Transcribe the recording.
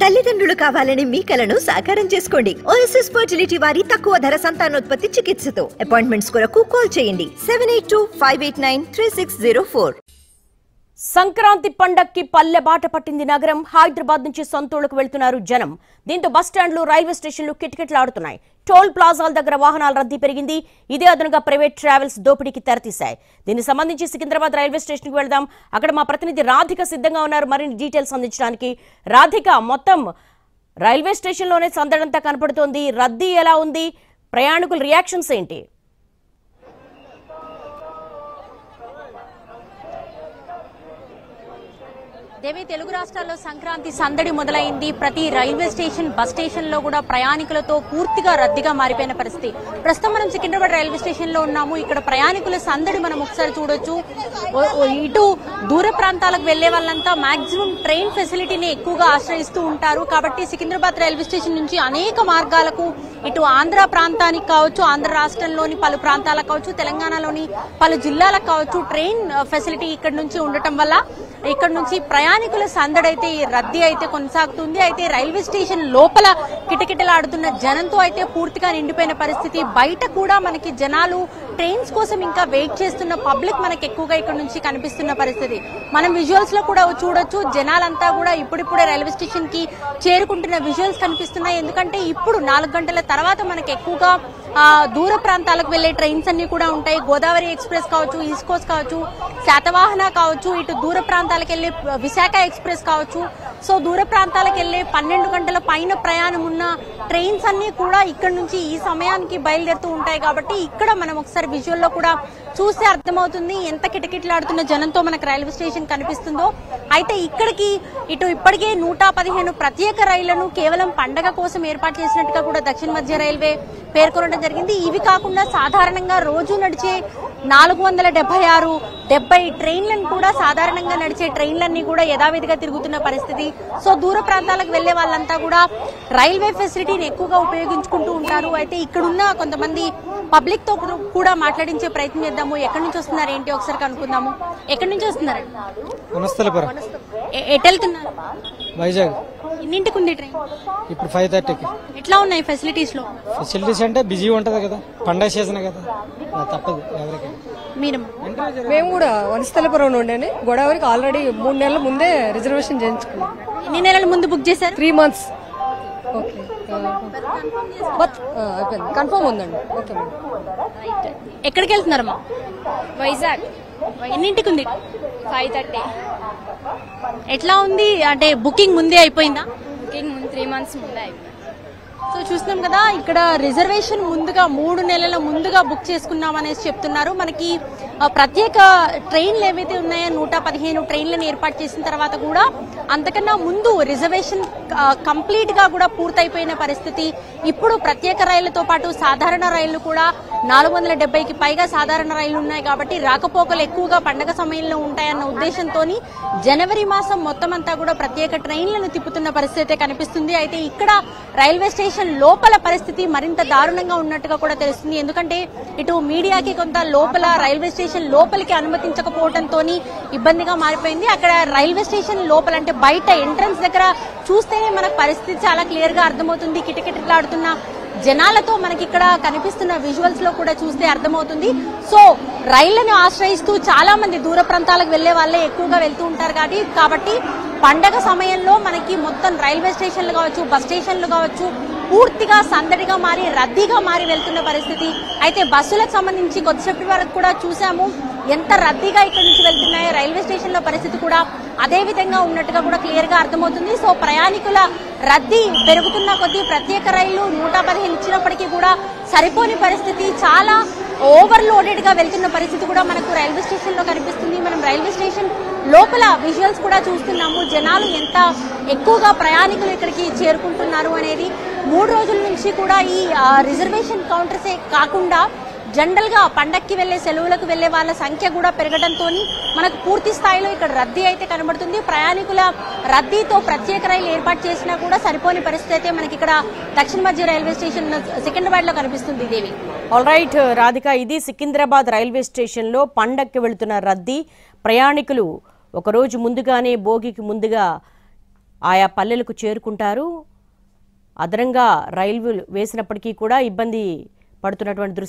తల్లిదండ్రులు కావాలని మీ కలను సాకారం చేసుకోండి ఓఎస్ఎస్ ఫర్టిలిటీ వారి తక్కువ ధర సంతానోత్పత్తి చికిత్సతో అపాయింట్మెంట్స్ కొరకు కాల్ చేయండి seven eight two five eight nine three six zero four Sankranti పండక్కి పల్లె బాట పట్టింది నగరం హైదరాబాద్ నుంచి సొంతూళ్లకు వెళ్తున్నారు జనం దీంతో బస్టాండ్లు రైల్వే స్టేషన్లు కిటకిటలాడుతున్నాయి టోల్ ప్లాజాల దగ్గర వాహనాల రద్దీ పెరిగింది ఇదే అదనుగా ప్రైవేట్ ట్రావెల్స్ దోపిడీకి తెరతీశాయి దీనికి సంబంధించి సికింద్రాబాద్ రైల్వే స్టేషన్కి వెళ్దాం అక్కడ మా ప్రతినిధి రాధిక సిద్ధంగా ఉన్నారు మరిన్ని డీటెయిల్స్ అందించడానికి రాధిక మొత్తం రైల్వే స్టేషన్లోనే సందడంతా కనపడుతోంది రద్దీ ఎలా ఉంది ప్రయాణికుల రియాక్షన్స్ ఏంటి దేవి తెలుగు రాష్ట్రాల్లో సంక్రాంతి సందడి మొదలైంది ప్రతి రైల్వే స్టేషన్ బస్ స్టేషన్ లో కూడా ప్రయాణికులతో పూర్తిగా రద్దీగా మారిపోయిన పరిస్థితి ప్రస్తుతం మనం సికింద్రాబాద్ రైల్వే స్టేషన్ లో ఉన్నాము ఇక్కడ ప్రయాణికుల సందడి మనం ఒకసారి చూడొచ్చు ఓ- ఓ ఇటు దూర ప్రాంతాలకు వెళ్లే వాళ్ళంతా మాక్సిమం ట్రైన్ ఫెసిలిటీని ఎక్కువగా ఆశ్రయిస్తూ ఉంటారు కాబట్టి సికింద్రాబాద్ రైల్వే స్టేషన్ నుంచి అనేక మార్గాలకు ఇటు ఆంధ్ర ప్రాంతానికి కావచ్చు ఆంధ్ర రాష్ట్రంలోని పలు ప్రాంతాలకు కావచ్చు తెలంగాణలోని పలు జిల్లాలకు కావచ్చు ట్రైన్ ఫెసిలిటీ ఇక్కడ నుంచి ఉండటం వల్ల ఇక్కడ నుంచి ప్రయాణికుల సందడైతే ఈ రద్దీ అయితే కొనసాగుతుంది అయితే రైల్వే స్టేషన్ లోపల కిటకిటలాడుతున్న జనంతో అయితే పూర్తిగా నిండిపోయిన పరిస్థితి బయట కూడా మనకి జనాలు ట్రైన్స్ కోసం ఇంకా వెయిట్ చేస్తున్న పబ్లిక్ మనకి ఎక్కువగా ఇక్కడ నుంచి కనిపిస్తున్న పరిస్థితి మనం విజువల్స్ లో కూడా చూడొచ్చు జనాలంతా కూడా ఇప్పుడిప్పుడే రైల్వే స్టేషన్ కి చేరుకుంటున్న విజువల్స్ కనిపిస్తున్నాయి ఎందుకంటే ఇప్పుడు నాలుగు గంటల తర్వాత మనకి ఎక్కువగా ఆ, దూర ప్రాంతాలకు వెళ్లే ట్రైన్స్ అన్ని కూడా ఉంటాయి గోదావరి ఎక్స్ప్రెస్ కావచ్చు ఈస్ట్ కోస్ట్ కావచ్చు శాతవాహన కావచ్చు ఇటు దూర ప్రాంతాలకు వెళ్లే విశాఖ ఎక్స్ప్రెస్ కావచ్చు సో దూర ప్రాంతాలకు వెళ్లే పన్నెండు గంటల పైన ప్రయాణం ఉన్న ట్రైన్స్ అన్ని కూడా ఇక్కడ నుంచి ఈ సమయానికి బయలుదేరుతూ ఉంటాయి కాబట్టి ఇక్కడ మనం ఒకసారి విజువల్ లో కూడా చూస్తే అర్థమవుతుంది ఎంత కిటకిటలాడుతున్న జనంతో మనకు రైల్వే స్టేషన్ కనిపిస్తుందో అయితే ఇక్కడికి ఇటు ఇప్పటికే నూట పదిహేను ప్రత్యేక రైళ్లను కేవలం పండగ కోసం ఏర్పాటు చేసినట్టుగా కూడా దక్షిణ మధ్య రైల్వే పేర్కొనడం జరిగింది ఇవి కాకుండా సాధారణంగా రోజు నడిచే నాలుగు వందల డెబ్బై ఆరు డెబ్బై ట్రైన్లను కూడా సాధారణంగా నడిచే ట్రైన్లన్నీ కూడా యథావిధిగా తిరుగుతున్న పరిస్థితి సో దూర ప్రాంతాలకు వెళ్లే వాళ్ళంతా కూడా రైల్వే ఫెసిలిటీని ఎక్కువగా ఉపయోగించుకుంటూ ఉంటారు అయితే ఇక్కడున్న కొంతమంది పబ్లిక్ తో కూడా మాట్లాడించే ప్రయత్నం చేద్దాము ఎక్కడి నుంచి వస్తున్నారు ఏంటి ఒకసారి కనుక్కుందాము ఎక్కడి నుంచి వస్తున్నారు వనస్థలపురం ఎ- ఎటు వెళ్తున్నారు వైజాగ్ ఎన్నింటికి ఉంది ట్రైన్ ఇప్పుడు ఫైవ్ థర్టీకి ఎట్లా ఉన్నాయి ఫెసిలిటీస్ లో ఫెసిలిటీస్ అంటే బిజీ ఉంటుంది కదా పండగ సీజన్ కదా ఆ, తప్పదు ఎవరికైనా మీరు మేము కూడా వనస్థలపురం నుండి గోదావరికి ఆల్రెడీ మూడు నెలల ముందే రిజర్వేషన్ చేయించుకున్నాం ఎన్ని నెలల ముందు బుక్ చేశారు త్రీ మంత్స్ ఓకే బట్ అయిపోయింది కన్ఫర్మ్ ఉందండి ఓకే మేడం ఎక్కడికి వెళ్తున్నారమ్మా వైజాగ్ ఎన్నింటికి ఉంది ఫైవ్ థర్టీ ఎట్లా ఉంది అంటే బుకింగ్ ముందే అయిపోయిందా బుకింగ్ ముందు త్రీ మంత్స్ ముందే అయిపోయింది సో చూస్తున్నాం కదా ఇక్కడ రిజర్వేషన్ ముందుగా మూడు నెలల ముందుగా బుక్ చేసుకున్నాం అనేసి చెప్తున్నారు మనకి ఆ, ప్రత్యేక ట్రైన్లు ఏవైతే ఉన్నాయో నూట పదిహేను ట్రైన్లను ఏర్పాటు చేసిన తర్వాత కూడా అంతకన్నా ముందు రిజర్వేషన్ కంప్లీట్ గా కూడా పూర్తయిపోయిన పరిస్థితి ఇప్పుడు ప్రత్యేక రైళ్లతో పాటు సాధారణ రైళ్లు కూడా నాలుగు వందల డెబ్బైకి పైగా సాధారణ రైళ్లు ఉన్నాయి కాబట్టి రాకపోకలు ఎక్కువగా పండగ సమయంలో ఉంటాయన్న ఉద్దేశంతో జనవరి మాసం మొత్తం అంతా కూడా ప్రత్యేక ట్రైన్లను తిప్పుతున్న పరిస్థితి అయితే కనిపిస్తుంది అయితే ఇక్కడ రైల్వే స్టేషన్ లోపల పరిస్థితి మరింత దారుణంగా ఉన్నట్టుగా కూడా తెలుస్తుంది ఎందుకంటే ఇటు మీడియాకి కొంత లోపల రైల్వే స్టేషన్ లోపలికి అనుమతించకపోవడంతో ఇబ్బందిగా మారిపోయింది అక్కడ రైల్వే స్టేషన్ లోపల అంటే బయట ఎంట్రన్స్ దగ్గర చూస్తేనే మనకు పరిస్థితి చాలా క్లియర్ గా అర్థమవుతుంది కిటకిటలాడుతున్న జనాలతో మనకి ఇక్కడ కనిపిస్తున్న విజువల్స్ లో కూడా చూస్తే అర్థమవుతుంది సో రైళ్లను ఆశ్రయిస్తూ చాలా మంది దూర ప్రాంతాలకు వెళ్లే వాళ్ళే ఎక్కువగా వెళ్తూ ఉంటారు కాబట్టి కాబట్టి పండగ సమయంలో మనకి మొత్తం రైల్వే స్టేషన్లు కావచ్చు బస్ స్టేషన్లు కావచ్చు పూర్తిగా సందడిగా మారి రద్దీగా మారి వెళ్తున్న పరిస్థితి అయితే బస్సులకు సంబంధించి కొద్దిసేపటి వరకు కూడా చూసాము ఎంత రద్దీగా ఇక్కడ నుంచి వెళ్తున్నాయో రైల్వే స్టేషన్ లో పరిస్థితి కూడా అదే విధంగా ఉన్నట్టుగా కూడా క్లియర్ గా అర్థమవుతుంది సో ప్రయాణికుల రద్దీ పెరుగుతున్న కొద్దీ ప్రత్యేక రైళ్లు నూట పదిహేను ఇచ్చినప్పటికీ కూడా సరిపోని పరిస్థితి చాలా ఓవర్లోడెడ్ గా వెళ్తున్న పరిస్థితి కూడా మనకు రైల్వే స్టేషన్ లో కనిపిస్తుంది మనం రైల్వే స్టేషన్ లోపల విజువల్స్ కూడా చూస్తున్నాము జనాలు ఎంత ఎక్కువగా ప్రయాణికులు ఇక్కడికి చేరుకుంటున్నారు అనేది మూడు రోజుల నుంచి కూడా ఈ ఆ, రిజర్వేషన్ కౌంటర్సే కాకుండా జనరల్ గా పండక్కి వెళ్లే సెలవులకు వెళ్లే వాళ్ళ సంఖ్య కూడా పెరగడంతో మనకు పూర్తి స్థాయిలో ఇక్కడ రద్దీ అయితే కనబడుతుంది ప్రయాణికుల రద్దీతో ప్రత్యేక రైలు ఏర్పాటు చేసినా కూడా సరిపోని పరిస్థితి అయితే మనకి ఇక్కడ దక్షిణ మధ్య రైల్వే స్టేషన్ సికింద్రాబాద్ లో కనిపిస్తుంది దేవి ఆల్ రైట్ రాధిక ఇది సికింద్రాబాద్ రైల్వే స్టేషన్లో పండక్కి వెళుతున్న రద్దీ ప్రయాణికులు ఒకరోజు ముందుగానే భోగికి ముందుగా ఆయా పల్లెలకు చేరుకుంటారు అదనంగా రైలు వేసినప్పటికీ కూడా ఇబ్బంది పడుతున్నటువంటి దృశ్యం